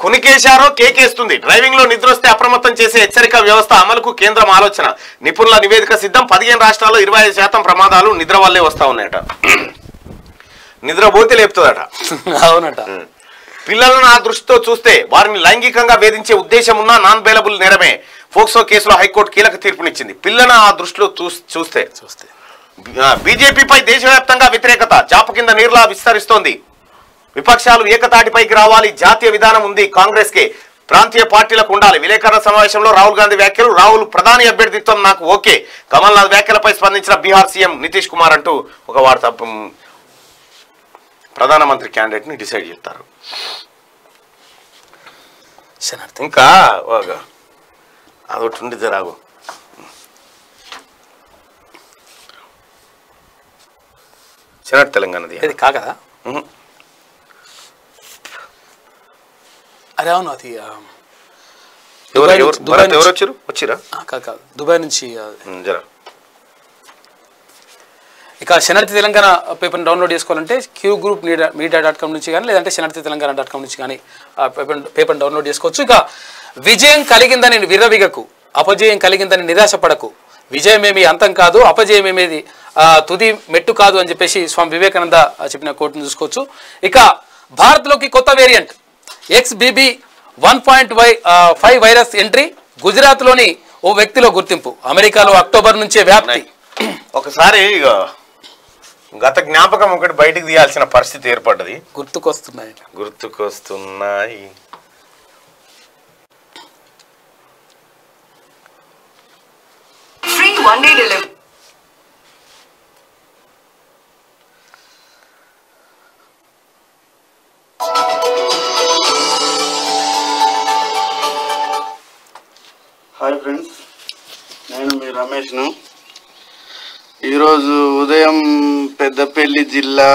కునికేశారో కేకేస్తుంది driving లో నిద్ర వస్తే అప్రమత్తం చేసే హెచ్చరిక వ్యవస్థ అమలుకు కేంద్రం ఆలోచన నిపుణుల నివేదిక సిద్ధం పదిహేను రాష్ట్రాల్లో ఇరవై ఐదు శాతం ప్రమాదాలు నిద్ర వల్లే వస్తా ఉన్నాయట నిద్ర పోతే లేపుతుందట అవునట పిల్లలను ఆ దృష్టితో చూస్తే వారిని లైంగికంగా వేధించే ఉద్దేశం ఉన్న నాన్ బెయిలబుల్ నేరమే ఫోక్సో కేసులో హైకోర్టు కీలక తీర్పునిచ్చింది పిల్లలను ఆ దృష్టిలో చూస్- చూస్తే చూస్తే బీజేపీపై దేశవ్యాప్తంగా వ్యతిరేకత చాప కింద నీరులా విస్తరిస్తోంది విపక్షాలు ఏకతాటిపైకి రావాలి జాతీయ విధానం ఉంది కాంగ్రెస్ కి ప్రాంతీయ పార్టీలకు ఉండాలి విలేకరుల సమావేశంలో రాహుల్ గాంధీ వ్యాఖ్యలు రాహుల్ ప్రధాని అభ్యర్థిత్వం నాకు ఓకే కమల్నాథ్ వ్యాఖ్యలపై స్పందించిన బీహార్ సీఎం నితీష్ కుమార్ అంటూ ఒక వార్త ఉమ్, ప్రధానమంత్రి క్యాండిడేట్ ని డిసైడ్ చేస్తారు శనార్థి ఇంకా ఒక- అదొకటి ఉంది జరాగు చిన్నటి తెలంగాణది ఇది కాకదా ఉహు. అరే అవును అది ఆ, ఎవరు దుబాయ్ ఎవరు నుంచి- దుబాయ్ భరత్ ఎవరు నుంచి- వచ్చారు వచ్చిరా ఆ, కాదు కాదు దుబాయ్ నుంచి ఆ, ఉమ్, జరా ఇక శనార్థి తెలంగాణ పేపర్ని డౌన్లోడ్ చేసుకోవాలంటే Q group media media dot com నుంచి కానీ లేదంటే శనార్థి తెలంగాణ డాట్ కామ్ నుంచి కానీ ఆ పేపర్ పేపర్ని డౌన్లోడ్ చేసుకోవచ్చు ఇక విజయం కలిగిందని విర్రవిగకు అపజయం కలిగిందని నిరాశపడకు విజయమేమి అంతం కాదు అపజయమేమేది ఆ, తుది మెట్టు కాదు అని చెప్పేసి స్వామి వివేకానంద ఆ, చెప్పిన కోర్టును చూసుకోవచ్చు ఇక భారత్లోకి కొత్త variant X BB one point Y five virus entry గుజరాత్లోని ఓ వ్యక్తిలో గుర్తింపు అమెరికాలో అక్టోబర్ నుంచే వ్యాప్తి ఒకసారి ఇక గత జ్ఞాపకం ఒకటి బయటికి తీయాల్సిన పరిస్థితి ఏర్పడ్డది గుర్తుకొస్తున్నాయి గుర్తుకొస్తున్నాయి Free one day delivery. Hi friends నేను మీ రమేష్ను ఈరోజు ఉదయం పెద్దపల్లి జిల్లా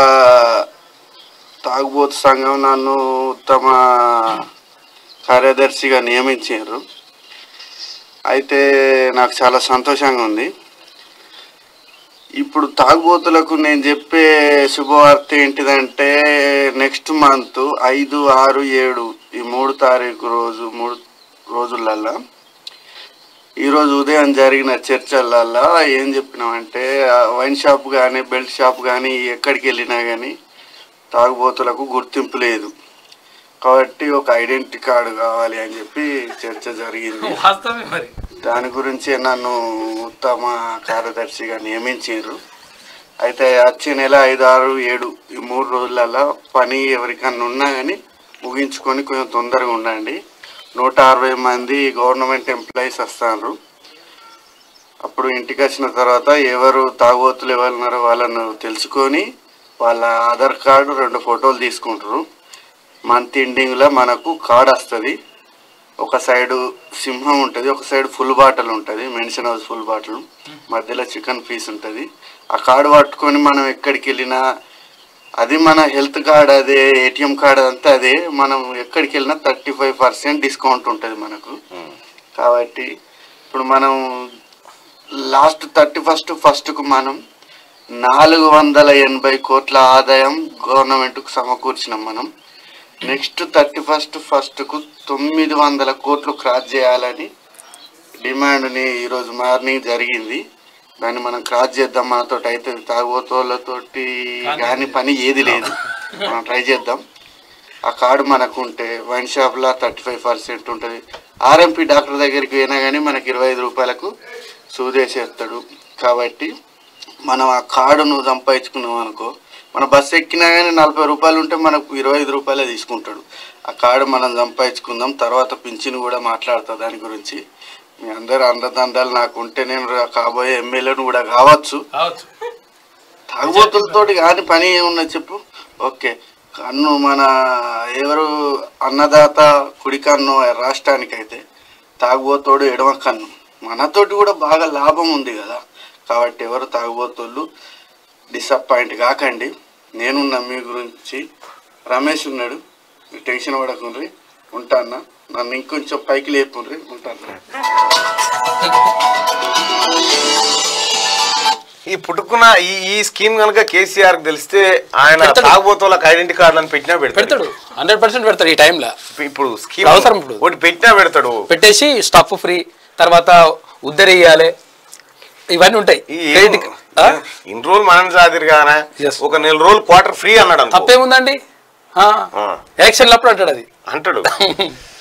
తాగుబోతు సంఘం నన్ను ఉత్తమ కార్యదర్శిగా నియమించారు అయితే నాకు చాలా సంతోషంగా ఉంది ఇప్పుడు తాగుబోతులకు నేను చెప్పే శుభవార్త ఏంటిదంటే నెక్స్ట్ మంత్ ఐదు ఆరు ఏడు ఈ మూడు తారీఖు రోజు మూడు రోజులల్లా ఈరోజు ఉదయం జరిగిన చర్చలల్లో ఏం చెప్పినామంటే ఆ వైన్ షాప్ కానీ బెల్ట్ షాప్ కానీ ఎక్కడికి వెళ్ళినా కానీ తాగుబోతులకు గుర్తింపు లేదు కాబట్టి ఒక ఐడెంటిటీ కార్డు కావాలి అని చెప్పి చర్చ జరిగింది వాస్తవమే మరి దాని గురించి నన్ను ఉత్తమ కార్యదర్శిగా నియమించారు అయితే వచ్చే నెల ఐదు ఆరు ఏడు ఈ మూడు రోజులలో పని ఎవరికన్నా ఉన్నా కానీ ముగించుకొని కొంచెం తొందరగా ఉండండి నూట అరవై మంది గవర్నమెంట్ ఎంప్లాయీస్ వస్తారు అప్పుడు ఇంటికి వచ్చిన తర్వాత ఎవరు తాగుబోతులు ఎవరు ఉన్నారో వాళ్ళను తెలుసుకొని వాళ్ళ ఆధార్ కార్డు రెండు ఫోటోలు తీసుకుంటారు మంత్ ఎండింగ్లో మనకు కార్డు వస్తుంది ఒక సైడు సింహం ఉంటుంది ఒక సైడ్ ఫుల్ బాటిల్ ఉంటుంది మెన్షన్ హౌస్ ఫుల్ బాటిల్ మధ్యలో చికెన్ పీస్ ఉంటుంది ఆ కార్డు పట్టుకొని మనం ఎక్కడికి వెళ్ళినా అది మన హెల్త్ కార్డ్ అదే ఏటీఎం కార్డ్ అంతా అదే మనం ఎక్కడికి వెళ్ళినా థర్టీ ఫైవ్ పర్సెంట్ డిస్కౌంట్ ఉంటుంది మనకు కాబట్టి ఇప్పుడు మనం లాస్ట్ థర్టీ ఫస్ట్ ఫస్ట్కు మనం నాలుగు వందల ఎనభై కోట్ల ఆదాయం గవర్నమెంట్కు సమకూర్చినాం మనం నెక్స్ట్ థర్టీ ఫస్ట్ ఫస్ట్కు తొమ్మిది వందల కోట్లు క్రాస్ చేయాలని డిమాండ్ని ఈరోజు మార్నింగ్ జరిగింది దాన్ని మనం క్రాస్ చేద్దాం మనతో అయితే తాగుబోతులతోటి కానీ పని ఏది లేదు మనం ట్రై చేద్దాం ఆ కార్డు మనకు ఉంటే వైన్ షాప్లో థర్టీ ఫైవ్ పర్సెంట్ ఉంటుంది ఆర్ఎంపీ డాక్టర్ దగ్గరికి పోయినా కానీ మనకి ఇరవై ఐదు రూపాయలకు సూదేసేస్తాడు కాబట్టి మనం ఆ కార్డును సంపాదించుకున్నాం అనుకో మన బస్సు ఎక్కినా కానీ నలభై రూపాయలు ఉంటే మనకు ఇరవై ఐదు రూపాయలే తీసుకుంటాడు ఆ కార్డు మనం సంపాదించుకుందాం తర్వాత పింఛన్ కూడా మాట్లాడతా దాని గురించి మీ అందరు అండదండాలు నాకు ఉంటే నేను రా- కాబోయే ఎమ్మెల్యేను కూడా కావచ్చు కావచ్చు తాగుబోతులతోటి కాని పని ఏమున్నది చెప్పు ఓకే కన్ను మన ఎవరు అన్నదాత కుడి కన్ను రాష్ట్రానికైతే తాగుబోతోడు ఎడమ కన్ను మనతోటి కూడా బాగా లాభం ఉంది కదా కాబట్టి ఎవరు తాగుబోతోళ్ళు డిసప్పాయింట్ కాకండి నేనున్నా మీ గురించి రమేష్ ఉన్నాడు మీరు టెన్షన్ పడకుండ్రి ఉంటానా నన్ను ఇంకొంచెం పైకి లేపుండ్రి ఉంటాను ఈ పుట్టుకున్న ఈ ఈ స్కీమ్ కనుక కేసీఆర్ తెలిస్తే ఆయన పెడతాడు. తాగుబోతులకు ఐడెంటి కార్డులను పెట్టినా పెడతాడు పెడతాడు హండ్రెడ్ పర్సెంట్ పెడతాడు ఈ టైంలో ఇప్పుడు స్కీమ్ అవసరం ఇప్పుడు. ఒకటి పెట్టినా పెడతాడు పెట్టేసి స్టఫ్ ఫ్రీ తర్వాత ఉద్దరేయాలి ఇవన్నీ ఉంటాయి ఈ క్రెడిట్ ఆ? ఇన్ని రోజులు మనం సాదిరు కానీ Yes. ఒక నెల రోజులు క్వార్టర్ ఫ్రీ అన్నాడు అనుకో. తప్పేముందండి ఆ. యాక్షన్ అప్పుడు అంటాడు అది అంటాడు